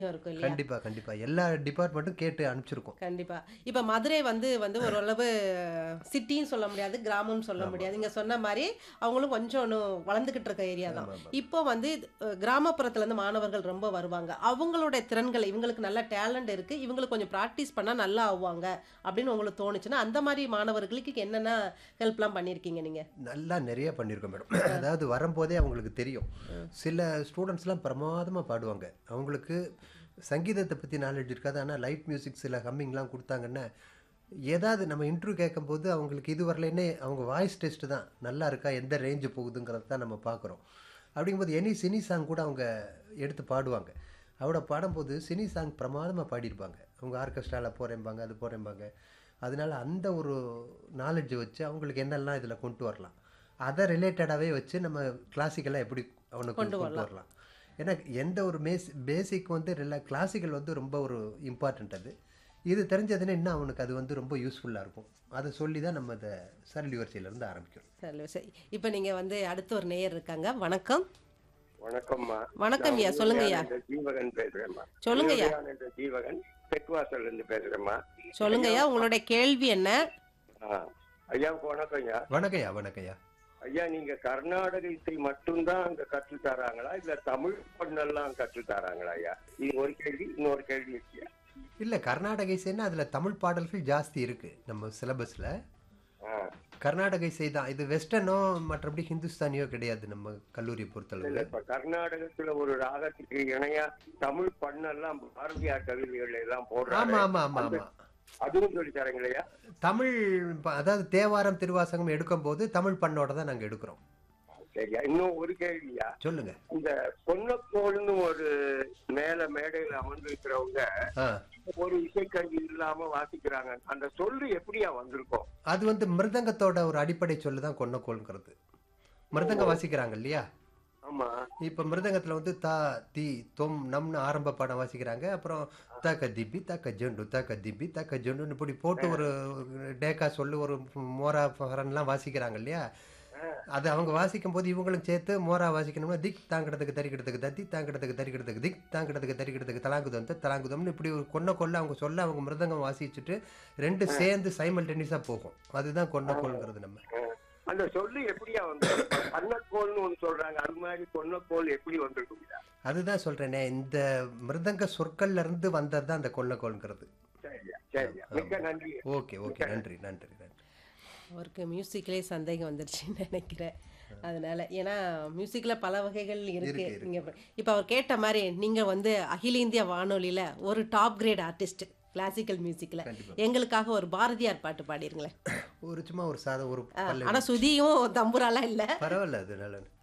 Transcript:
இருக்கும் இல்லையா கண்டிப்பா கண்டிப்பா எல்லா டிபார்ட்மெண்ட்டும் கேட்டு அனுப்பிச்சிருக்கோம் கண்டிப்பா இப்ப மதுரை வந்து வந்து ஓரளவு சிட்டின்னு சொல்ல முடியாது கிராமம்னு சொல்ல ஆமா. முடியாது நீங்க சொன்ன மாதிரி அவங்களும் கொஞ்சம் இன்னும் வளர்ந்துகிட்டு இருக்க ஏரியா தான் ஆமா, ஆமா. இப்போ வந்து அஹ், கிராமப்புறத்துல இருந்து மாணவர்கள் ரொம்ப வருவாங்க அவங்களுடைய திறன்கள் இவங்களுக்கு நல்ல டேலண்ட் இருக்கு இவங்களுக்கு கொஞ்சம் ப்ராக்டிஸ் பண்ணா நல்லா ஆவாங்க அப்படின்னு உங்களுக்கு தோணுச்சுன்னா அந்த மாதிரி மாணவர்களுக்கு என்னென்ன ஹெல்ப்லாம் பண்ணியிருக்கீங்க நீங்க நல்லா நிறைய பண்ணியிருக்கோம் மேடம் அதாவது வரும்போதே அவங்களுக்கு தெரியும் சில ஸ்டூடெண்ட்ஸ்லாம் பிரமாதமாக பாடுவாங்க அவங்களுக்கு சங்கீதத்தை பற்றி நாலேஜ் இருக்காது ஆனால் லைட் மியூசிக் சில ஹம்மிங்லாம் கொடுத்தாங்கன்னா ஏதாவது நம்ம இன்ட்ரூ கேட்கும்போது அவங்களுக்கு இது வரலைன்னே அவங்க வாய்ஸ் டெஸ்ட் தான் நல்லா இருக்கா எந்த ரேஞ்சு போகுதுங்கிறத தான் நம்ம பார்க்குறோம் அப்படிங்கும்போது எனி சினி சாங் கூட அவங்க எடுத்து பாடுவாங்க அவட பாடும்போது சினி சாங் பிரமாதமாக பாடியிருப்பாங்க அவங்க ஆர்கெஸ்ட்ராவில் போகிறேம்பாங்க அது போகிறேம்பாங்க அதனால அந்த ஒரு நாலேஜ் வச்சு அவங்களுக்கு என்னெல்லாம் இதில் கொண்டு வரலாம் அதை ரிலேட்டடாகவே வச்சு நம்ம கிளாசிக்கலாக எப்படி அவனுக்கு கொண்டு கொண்டு வரலாம் ஏன்னா எந்த ஒரு மேஸ் பேசிக் வந்து ரில கிளாசிக்கல் வந்து ரொம்ப ஒரு இம்பார்ட்டண்ட் அது இது தெரிஞ்சதுன்னா இன்னும் அவனுக்கு அது வந்து ரொம்ப யூஸ்ஃபுல்லாக இருக்கும் அதை சொல்லி தான் நம்ம இந்த சரளி வரிசையிலேருந்து ஆரம்பிக்கிறோம் சரி சரி இப்போ நீங்க வந்து அடுத்த ஒரு நேயர் இருக்காங்க வணக்கம் வணக்கம்மா வணக்கம் ஐயா, நான் சொல்லுங்க ஐயா. உதயானந்த ஜீவகன் பேசுறேம்மா சொல்லுங்க ஐயா. உதயானந்த ஜீவகன் தெற்குவாசல்ல இருந்து பேசுறேம்மா சொல்லுங்கய்யா உங்களுடைய கேள்வி என்ன ஆ. ஐயாவுக்கு வணக்கம் ஐயா வணக்கம்யா வணக்கம்யா ஐயா நீங்க கர்நாடக இசை மட்டும்தான் அங்க கற்று தராங்களா இல்ல தமிழ் பண்ணெல்லாம் கற்று தராங்களா ஐயா இது ஒரு கேள்வி இன்னொரு கேள்வி இருக்கியா இல்லை கர்நாடக இசைன்னா அதில் தமிழ் பாடல்கள் ஜாஸ்தி இருக்குது நம்ம சிலபஸில் ஆ. கர்நாடக இசை தான் இது வெஸ்டர்னோ மற்றபடி ஹிந்துஸ்தானியோ கிடையாது நம்ம கல்லூரியை இல்ல பொறுத்தளவு இப்ப கர்நாடகத்துல ஒரு ராகத்துக்கு இணையா தமிழ் பண்ணெல்லாம் பாரதியார் கவிதைகள் எல்லாம் ஆமாம் போடுறாங்க ஆமாம் ஆமாம் ஆமாம் அதுவும் சொல்லி தரீங்களா தமிழ் ப- அதாவது தேவாரம் திருவாசகம் எடுக்கும்போது தமிழ் பண்ணோட தான் நாங்கள் எடுக்கிறோம் சரியா இன்னும் ஒரு கேள்வியா சொல்லுங்க இந்த பொன்னக்கோள்னு ஒரு மேல மேடையில அமர்ந்திருக்கிறவங்க ஆ ஒரு இசைக்கருவி இல்லாம வாசிக்கிறாங்க அந்த சொல்லு எப்படியா வந்திருக்கும் அது வந்து மிருதங்கத்தோட ஒரு அடிப்படை சொல்லு தான் கொன்னக்கோள்ங்கிறது மிருதங்கம் வாசிக்கிறாங்க இல்லையா ஆமா இப்போ மிருதங்கத்தில் வந்து தா தி தொம் நம்னு ஆரம்ப பாடம் வாசிக்கிறாங்க அப்புறம் தக்க திப்பி தக்க ஜெண்டு தக்க திப்பி தக்க ஜெண்டுன்னு இப்படி போட்டு ஒரு டேக்கா சொல்லு ஒரு மோரா ஃபரன்லாம் வாசிக்கிறாங்க இல்லையா அது அவங்க வாசிக்கும் போது இவங்களும் சேர்த்து மோரா வாசிக்கணும்னா திக் தாங்கிடத்துக்கு தரிக்கிடத்துக்கு தத்தி தாங்கிடத்துக்கு தரிக்கிடத்துக்கு திக் தாங்கிடத்துக்கு தரிக்கிடத்துக்கு தலாங்குதம் த தலாங்குதம்னு இப்படி ஒரு கொன்ன கொள்ள அவங்க சொல்ல அவங்க மிருதங்கம் வாசிச்சுட்டு ரெண்டு சேர்ந்து சைமல்டேனியஸாக போகும் அதுதான் கொன்னக்கோள்ங்கிறது நம்ம அந்த சொல்லு எப்படியா வந்து பண்ணக்கோள்னு ஒண்ணு சொல்றாங்க அது மாதிரி பொன்னக்கோள் எப்படி வந்திருக்குங்களா அதுதான் சொல்றேனே இந்த மிருதங்க சொற்கள்ல இருந்து வந்தது தான் அந்த கொல்லக்கோள்ங்கிறது சரியா சரியா மிக்க நன்றி ஓகே ஓகே நன்றி நன்றி நன்றி அவருக்கு மியூசிக்லேயே சந்தேகம் வந்துருச்சுன்னு நினைக்கிறேன் அதனால ஏன்னா மியூசிக்ல பல வகைகள் இருக்கு இருக்கு, இருக்கு. நீங்க இப்போ அவர் கேட்ட மாதிரி நீங்க வந்து அகில இந்திய வானொலியில ஒரு டாப் கிரேட் ஆர்டிஸ்ட் கிளாசிக்கல் மியூசிக்ல கண்டிப்பா. எங்களுக்காக ஒரு பாரதியார் பாட்டு பாடிருங்களேன் ஒரு சும்மா ஒரு சாதம் ஒரு பல்லவி. ஆனா சுதியும் தம்புராலாம் இல்ல பரவாயில்ல அது நல்ல